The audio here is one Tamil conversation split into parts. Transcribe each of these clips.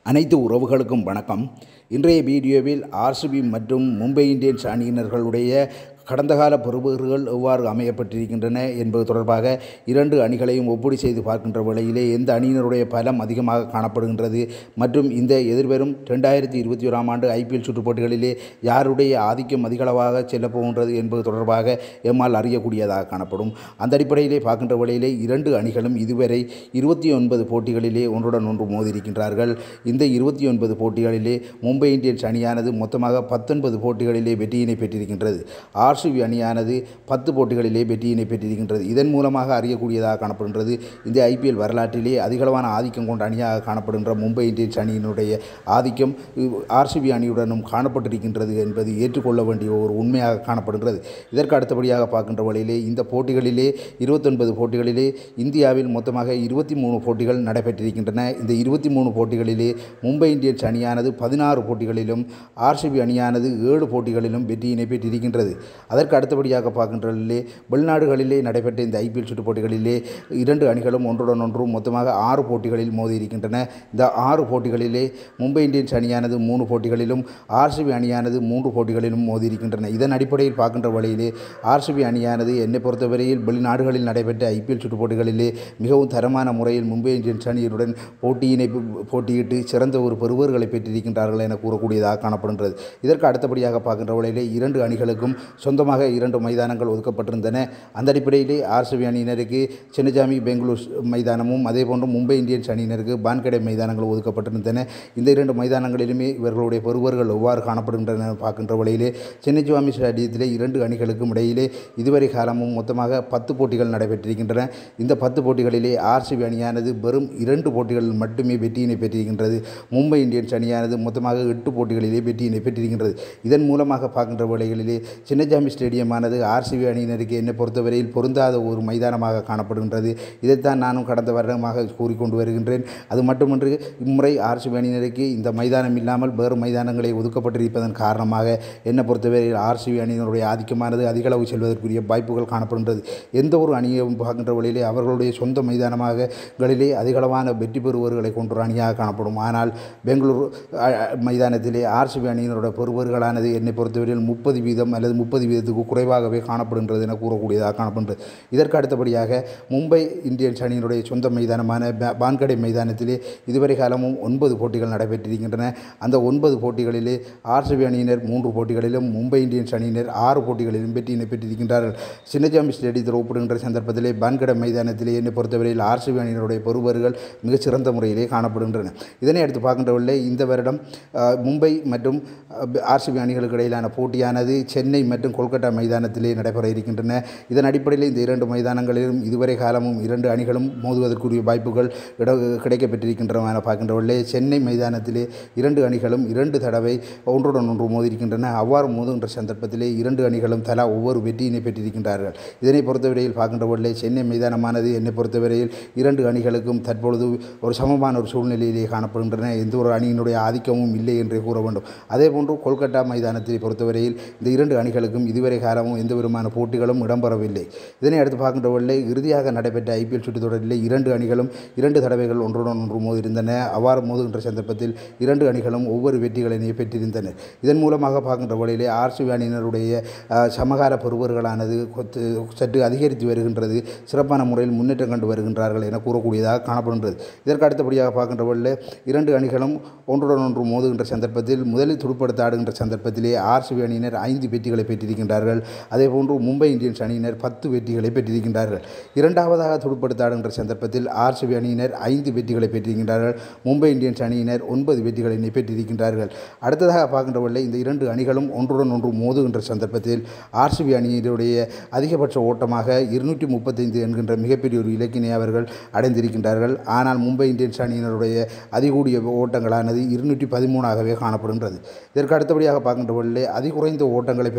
அனைத்து உறவுகளுக்கும் வணக்கம் இன்றைய வீடியோவில் ஆர்சிபி மற்றும் மும்பை இந்தியன்ஸ் அணியினர்களுடைய கடந்த கால பெறுபேறுகள் எவ்வாறு அமையப்பட்டிருக்கின்றன என்பது தொடர்பாக இரண்டு அணிகளையும் ஒப்பீடு செய்து பார்க்கின்ற வேளையிலே எந்த அணியினருடைய பலம் அதிகமாக காணப்படுகின்றது மற்றும் இந்த எதிர்வரும் ரெண்டாயிரத்தி இருபத்தி ஓராம் ஆண்டு ஐபிஎல் சுற்றுப் போட்டிகளிலே யாருடைய ஆதிக்கம் அதிகளவாக செல்லப் போகின்றது என்பது தொடர்பாக எம்மால் அறியக்கூடியதாக காணப்படும் அந்த அடிப்படையிலே பார்க்கின்ற வேளையிலே இரண்டு அணிகளும் இதுவரை இருபத்தி ஒன்பது போட்டிகளிலே ஒன்றுடன் ஒன்று மோதியிருக்கின்றார்கள் இந்த இருபத்தி ஒன்பது போட்டிகளிலே மும்பை இந்தியன்ஸ் அணியானது மொத்தமாக பத்தொன்பது போட்டிகளிலே வெற்றியினை பெற்றிருக்கின்றது ஆர்சிபி அணியானது பத்து போட்டிகளிலே வெற்றியினை பெற்றிருக்கின்றது இதன் மூலமாக அறியக்கூடியதாக காணப்படுகின்றது இந்த ஐபிஎல் வரலாற்றிலே அதிகளவான ஆதிக்கம் கொண்ட அணியாக காணப்படுகின்ற மும்பை இந்தியன்ஸ் அணியினுடைய ஆதிக்கம் ஆர்சிபி அணியுடனும் காணப்பட்டிருக்கின்றது என்பது ஏற்றுக்கொள்ள வேண்டிய ஒரு உண்மையாக காணப்படுகின்றது இதற்கு அடுத்தபடியாக பார்க்கின்ற வழியிலே இந்த போட்டிகளிலே இருபத்தொன்பது போட்டிகளிலே இந்தியாவில் மொத்தமாக இருபத்தி மூணு போட்டிகள் நடைபெற்றிருக்கின்றன இந்த இருபத்தி மூணு போட்டிகளிலே மும்பை இந்தியன்ஸ் அணியானது பதினாறு போட்டிகளிலும் ஆர்சிபி அணியானது ஏழு போட்டிகளிலும் வெற்றியினை பெற்றிருக்கின்றது அதற்கு அடுத்தபடியாக பார்க்கின்றதிலே வெளிநாடுகளிலே நடைபெற்ற இந்த ஐபிஎல் சுற்றுப் போட்டிகளிலே இரண்டு அணிகளும் ஒன்றுடன் ஒன்று மொத்தமாக ஆறு போட்டிகளில் மோதியிருக்கின்றன இந்த ஆறு போட்டிகளிலே மும்பை இந்தியன்ஸ் அணியானது மூணு போட்டிகளிலும் ஆர்சிபி அணியானது மூன்று போட்டிகளிலும் மோதியிருக்கின்றன இதன் அடிப்படையில் பார்க்கின்ற வழியிலே ஆர்சிபி அணியானது என்னை பொறுத்தவரையில் வெளிநாடுகளில் நடைபெற்ற ஐபிஎல் சுற்றுப் போட்டிகளிலே மிகவும் தரமான முறையில் மும்பை இந்தியன்ஸ் அணியுடன் போட்டியினை போட்டியிட்டு சிறந்த ஒரு பெறுவர்களை பெற்றிருக்கின்றார்கள் என கூறக்கூடியதாக காணப்படுகின்றது இதற்கு அடுத்தபடியாக பார்க்கின்ற வழியிலே இரண்டு அணிகளுக்கும் சொந்தமாக இரண்டு மைதானங்கள் ஒதுக்கப்பட்டிருந்தன அந்த அடிப்படையிலே ஆர்சிபி அணியினருக்கு சின்னஜாமி பெங்களூர் மைதானமும் அதே போன்று மும்பை இந்தியன்ஸ் அணியினருக்கு பான்கடை மைதானங்கள் ஒதுக்கப்பட்டிருந்தன இந்த இரண்டு மைதானங்களிலுமே இவர்களுடைய பெறுவர்கள் எவ்வாறு காணப்படுகின்றன பார்க்கின்ற வழியிலே சின்னஜாமி ஸ்டேடியத்திலே இரண்டு அணிகளுக்கும் இடையிலே இதுவரை காலமும் மொத்தமாக பத்து போட்டிகள் நடைபெற்றிருக்கின்றன இந்த பத்து போட்டிகளிலே ஆர்சிபி அணியானது வெறும் இரண்டு போட்டிகளில் மட்டுமே வெற்றியினை பெற்றிருக்கின்றது மும்பை இந்தியன்ஸ் அணியானது மொத்தமாக எட்டு போட்டிகளிலே வெற்றியினை பெற்றிருக்கின்றது இதன் மூலமாக பார்க்கின்ற வேளைகளிலே சின்னஜாமி ஸ்டேடியமானது ஆர்சிபி அணியினருக்கு என்னை பொறுத்தவரையில் பொருந்தாத ஒரு மைதானமாக காணப்படுகின்றது இதைத்தான் நானும் கடந்த வருடமாக கூறிக்கொண்டு வருகின்றேன் அது மட்டுமன்று இம்முறை ஆர்சிபி அணியினருக்கு இந்த மைதானம் இல்லாமல் வேறு மைதானங்களை ஒதுக்கப்பட்டிருப்பதன் காரணமாக என்னை பொறுத்தவரையில் ஆர்சிபி அணியினருடைய ஆதிக்கமானது அதிகளவு செல்வதற்குரிய வாய்ப்புகள் காணப்படுகின்றது எந்த ஒரு அணியையும் பார்க்கின்ற வழியிலே அவர்களுடைய சொந்த மைதானமாக களிலே அதிகளவான வெற்றி பெறுவர்களை கொண்ட ஒரு அணியாக காணப்படும் ஆனால் பெங்களூர் மைதானத்திலே ஆர்சிபி அணியினருடைய பெறுவர்களானது என்னை பொறுத்தவரையில் முப்பது வீதம் அல்லது முப்பது வீதத்துக்கு குறைவாகவே காணப்படுகின்றது என கூறக்கூடியதாக காணப்படுகிறது இதற்கு அடுத்தபடியாக மும்பை இந்தியன்ஸ் அணியினுடைய சொந்த மைதானமான பான்கடை மைதானத்திலே இதுவரை காலமும் ஒன்பது போட்டிகள் நடைபெற்றிருக்கின்றன அந்த ஒன்பது போட்டிகளிலே ஆர்சிபி அணியினர் மூன்று போட்டிகளிலும் மும்பை இந்தியன்ஸ் அணியினர் ஆறு போட்டிகளிலும் வெற்றியினை பெற்றிருக்கின்றார்கள் சின்னஜாமி ஸ்டேடியத்தில் ஒப்பிடுகின்ற சந்தர்ப்பத்திலே பான்கடை மைதானத்திலே என்னை பொறுத்தவரையில் ஆர்சிபி அணியினுடைய பெறுவர்கள் மிகச்சிறந்த முறையிலே காணப்படுகின்றன இதனை அடுத்து பார்க்கின்றவர்களே இந்த வருடம் மும்பை மற்றும் ஆர்சிபி அணிகளுக்கு இடையிலான போட்டியானது சென்னை மற்றும் கொல்கத்தா மைதானத்திலே நடைபெற இருக்கின்றன இதன் அடிப்படையில் இந்த இரண்டு மைதானங்களிலும் இதுவரை காலமும் இரண்டு அணிகளும் மோதுவதற்குரிய வாய்ப்புகள் இட கிடைக்கப்பெற்றிருக்கின்றன பார்க்கின்றவர்களே சென்னை மைதானத்திலே இரண்டு அணிகளும் இரண்டு தடவை ஒன்றுடன் ஒன்று மோதியிருக்கின்றன அவ்வாறு மோதுகின்ற சந்தர்ப்பத்திலே இரண்டு அணிகளும் தலா ஒவ்வொரு வெற்றியினை பெற்றிருக்கின்றார்கள் இதனை பொறுத்தவரையில் பார்க்கின்றவர்களே சென்னை மைதானமானது என்னை பொறுத்தவரையில் இரண்டு அணிகளுக்கும் தற்பொழுது ஒரு சமமான ஒரு சூழ்நிலையிலே காணப்படுகின்றன எந்த ஒரு அணியினுடைய ஆதிக்கமும் இல்லை என்றே கூற வேண்டும் அதே போன்று கொல்கத்தா மைதானத்தை பொறுத்தவரையில் இந்த இரண்டு அணிகளுக்கும் இதுவரை காலமும் எந்த விதமான போட்டிகளும் இடம்பெறவில்லை இதனை அடுத்து பார்க்கின்றவர்களே இறுதியாக நடைபெற்ற ஐபிஎல் சுற்றுத் தொடரில் இரண்டு அணிகளும் இரண்டு தடவைகள் ஒன்றுடன் ஒன்று மோதியிருந்தன அவ்வாறு மோதுகின்ற சந்தர்ப்பத்தில் இரண்டு அணிகளும் ஒவ்வொரு வெற்றிகளை பெற்றிருந்தனர் இதன் மூலமாக பார்க்கின்ற வழியிலே ஆர்சிபி அணியினருடைய சமகால பெறுவர்களானது சற்று அதிகரித்து வருகின்றது சிறப்பான முறையில் முன்னேற்றம் கண்டு வருகின்றார்கள் என கூறக்கூடியதாக காணப்படுகின்றது இதற்கு அடுத்தபடியாக பார்க்கின்ற வழியில் இரண்டு அணிகளும் ஒன்றுடன் ஒன்று மோதுகின்ற சந்தர்ப்பத்தில் முதலில் துடுப்படுத்த ஆடுகின்ற சந்தர்ப்பத்திலே ஆர்சிபி அணியினர் ஐந்து வெற்றிகளை பெற்றிருக்கின்றார்கள் அதேபோன்று மும்பை இந்தியன்ஸ் அணியினர் பத்து வெற்றிகளை பெற்றிருக்கின்றார்கள் இரண்டாவதாக துடுப்படுத்த ஆடுகின்ற சந்தர்ப்பத்தில் ஆர்சிபி அணியினர் ஐந்து வெற்றிகளை பெற்றிருக்கின்றார்கள் மும்பை இந்தியன்ஸ் அணியினர் ஒன்பது வெற்றிகளை பெற்றிருக்கின்றார்கள் அடுத்ததாக பார்க்கின்றவர்களே இந்த இரண்டு அணிகளும் ஒன்றுடன் ஒன்று மோதுகின்ற சந்தர்ப்பத்தில் ஆர்சிபி அணியினுடைய அதிகபட்ச ஓட்டமாக இருநூற்றி முப்பத்தைந்து என்கின்ற மிகப்பெரிய ஒரு இலக்கினை அவர்கள் அடைந்திருக்கின்றார்கள் ஆனால் மும்பை இந்தியன்ஸ் அணியினருடைய அதிகூடிய ஓட்டங்களானது இருநூற்றி பதிமூணாகவே காணப்படுகின்றது இதற்கு அடுத்தபடியாக பார்க்கின்ற பொழுது அதிகுறைந்த ஓட்டங்களை பெற்ற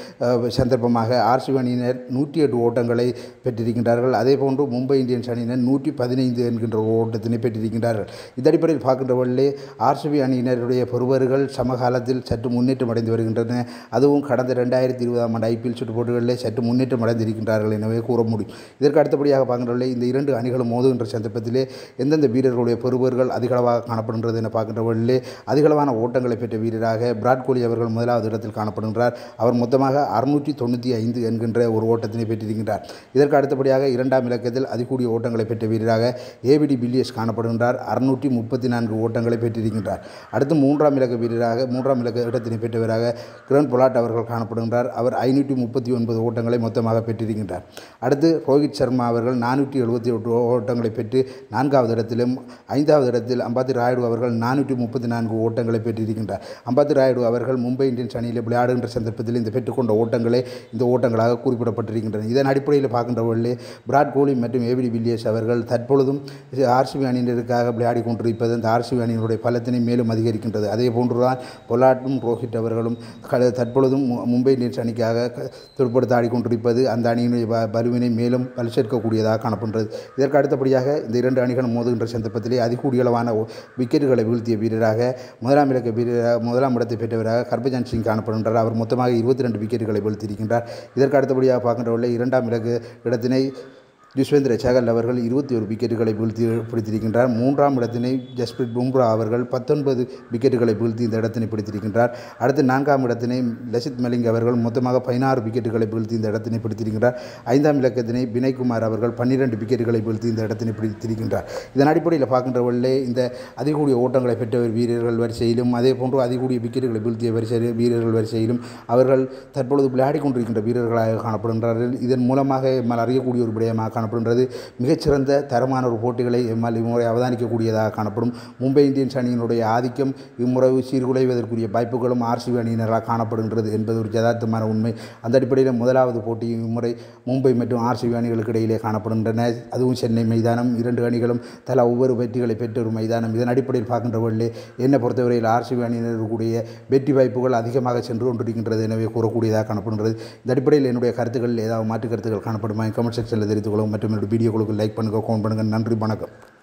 அஹ், சந்தர்ப்பமாக ஆர்சிபி அணியினர் நூற்றி எட்டு ஓட்டங்களை பெற்றிருக்கின்றார்கள் அதே போன்று மும்பை இந்தியன்ஸ் அணியினர் நூற்றி பதினைந்து என்கின்ற ஒரு ஓட்டத்தினை பெற்றிருக்கின்றார்கள் இந்த அடிப்படையில் பார்க்கின்ற வழியிலே ஆர்சிபி அணியினருடைய பெறுவர்கள் சமகாலத்தில் சற்று முன்னேற்றம் அடைந்து வருகின்றன அதுவும் கடந்த ரெண்டாயிரத்தி இருபதாம் ஆண்டு ஐபிஎல் சுற்று போட்டிகளிலே சற்று முன்னேற்றம் அடைந்திருக்கின்றார்கள் எனவே கூற முடியும் இதற்கு அடுத்தபடியாக பார்க்கின்ற வழியிலே இந்த இரண்டு அணிகளும் மோதுகின்ற சந்தர்ப்பத்திலே எந்தெந்த வீரர்களுடைய பெறுவர்கள் அதிகளவாக காணப்படுகின்றது என பார்க்கின்ற வழியிலே அதிகளவான ஓட்டங்களை பெற்ற வீரராக விராட் கோலி அவர்கள் முதலாவது இடத்தில் காணப்படுகின்றார் அவர் மொத்தமாக அறுநூற்றி தொண்ணூற்றி ஐந்து என்கின்ற ஒரு ஓட்டத்தினை பெற்றிருக்கின்றார் இதற்கு அடுத்தபடியாக இரண்டாம் இலக்கத்தில் அதிகூடிய ஓட்டங்களை பெற்ற வீரராக ஏபிடி பில்லியஸ் காணப்படுகின்றார் அறுநூற்றி முப்பத்தி நான்கு ஓட்டங்களை பெற்றிருக்கின்றார் அடுத்து மூன்றாம் இலக்க வீரராக மூன்றாம் இலக்க இடத்தினை பெற்றவராக கிரண் பொலாட் அவர்கள் காணப்படுகின்றார் அவர் ஐநூற்றி முப்பத்தி ஒன்பது ஓட்டங்களை மொத்தமாக பெற்றிருக்கின்றார் அடுத்து ரோஹித் சர்மா அவர்கள் நானூற்றி எழுபத்தி எட்டு ஓட்டங்களை பெற்று நான்காவது இடத்திலும் ஐந்தாவது இடத்தில் அம்பாத்தி ராயுடு அவர்கள் நானூற்றி முப்பத்தி நான்கு ஓட்டங்களை பெற்றிருக்கின்றார் அம்பாத்தி ராயுடு அவர்கள் மும்பை இந்தியன்ஸ் அணியில் விளையாடுகின்ற சந்தர்ப்பத்தில் இந்த பெற்றுக்கொண்ட ஓட்டங்களே இந்த ஓட்டங்களாக குறிப்பிடப்பட்டிருக்கின்றன இதன் அடிப்படையில் பார்க்கின்ற பொழுது விராட் கோலி மற்றும் ஏபிடி வில்லியர்ஸ் அவர்கள் தற்பொழுதும் ஆர்சிபி அணியினருக்காக விளையாடி கொண்டிருப்பது இந்த ஆர்சிபி அணியினுடைய பலத்தினை மேலும் அதிகரிக்கின்றது அதே போன்றுதான் பொலாட்டும் ரோஹித் அவர்களும் க- தற்பொழுதும் மு- மும்பை இந்தியன்ஸ் அணிக்காக க- துடுப்படுத்த ஆடிக்கொண்டிருப்பது அந்த அணியினுடைய வ- வலுவினை மேலும் வலு சேர்க்கக்கூடியதாக காணப்படுகிறது இதற்கு அடுத்தபடியாக இந்த இரண்டு அணிகளும் மோதுகின்ற சந்தர்ப்பத்திலே அதிகூடியளவான ஒ- விக்கெட்டுகளை வீழ்த்திய வீரராக முதலாம் இலக்க வீரராக முதலாம் இடத்தை பெற்றவராக ஹர்பஜன் சிங் காணப்படுகின்றார் அவர் மொத்தமாக இருபத்தி ரெண்டு விக்கெட்டுகளை வீழ்த்தியிருக்கின்றார் இதற்கு அடுத்தபடியாக பார்க்கின்ற இரண்டாம் இலக்கு இடத்தினை யுஸ்வேந்திர சேகல் அவர்கள் இருபத்தி ஒரு விக்கெட்டுகளை வீழ்த்தி பிடித்திருக்கின்றார் மூன்றாம் இடத்தினை ஜஸ்பிரித் பும்ரா அவர்கள் பத்தொன்பது விக்கெட்டுகளை வீழ்த்தி இந்த இடத்தினை பிடித்திருக்கின்றார் அடுத்து நான்காம் இடத்தினை லசித் மலிங் அவர்கள் மொத்தமாக பதினாறு விக்கெட்டுகளை வீழ்த்தி இந்த இடத்தினை பிடித்திருக்கின்றார் ஐந்தாம் இலக்கத்தினை வினய்குமார் அவர்கள் பன்னிரெண்டு விக்கெட்டுகளை வீழ்த்தி இந்த இடத்தினை பிடித்திருக்கின்றார் இதன் அடிப்படையில் பார்க்கின்ற வழியிலே இந்த அதிகூடிய ஓட்டங்களை பெற்ற வீரர்கள் வரிசையிலும் அதே போன்று அதிகூடிய விக்கெட்டுகளை வீழ்த்திய வரிசை வீரர்கள் வரிசையிலும் அவர்கள் தற்பொழுது விளையாடி கொண்டிருக்கின்ற வீரர்களாக காணப்படுகின்றார்கள் இதன் மூலமாக எம்மால் அறியக்கூடிய ஒரு விடயமாக காணப்படுகின்றது மிகச்சிறந்த தரமான ஒரு போட்டிகளை எம்மால் இம்முறை அவதானிக்கக்கூடியதாக காணப்படும் மும்பை இந்தியன்ஸ் அணியினுடைய ஆதிக்கம் இம்முறை சீர்குலைவதற்குரிய வாய்ப்புகளும் ஆர்சிபி அணியினராக காணப்படுகின்றது என்பது ஒரு யதார்த்தமான உண்மை அந்த அடிப்படையில் முதலாவது போட்டி இம்முறை மும்பை மற்றும் ஆர்சிபி அணிகளுக்கு இடையிலே காணப்படுகின்றன அதுவும் சென்னை மைதானம் இரண்டு அணிகளும் தலா ஒவ்வொரு வெற்றிகளை பெற்ற ஒரு மைதானம் இதன் அடிப்படையில் பார்க்கின்ற பொழுது என்னை பொறுத்தவரையில் ஆர்சிபி அணியினருடைய வெற்றி வாய்ப்புகள் அதிகமாக சென்று கொண்டிருக்கின்றது எனவே கூறக்கூடியதாக காணப்படுகிறது இந்த அடிப்படையில் என்னுடைய கருத்துக்கள் ஏதாவது மாற்று கருத்துக்கள் காணப்படுமா கமெண்ட் செக்ஷனில் தெரிவித்துக் கொள்ளும் மற்றும் என்னுடைய வீடியோக்களுக்கு லைக் பண்ணுங்கள் கமெண்ட் பண்ணுங்கள் நன்றி வணக்கம்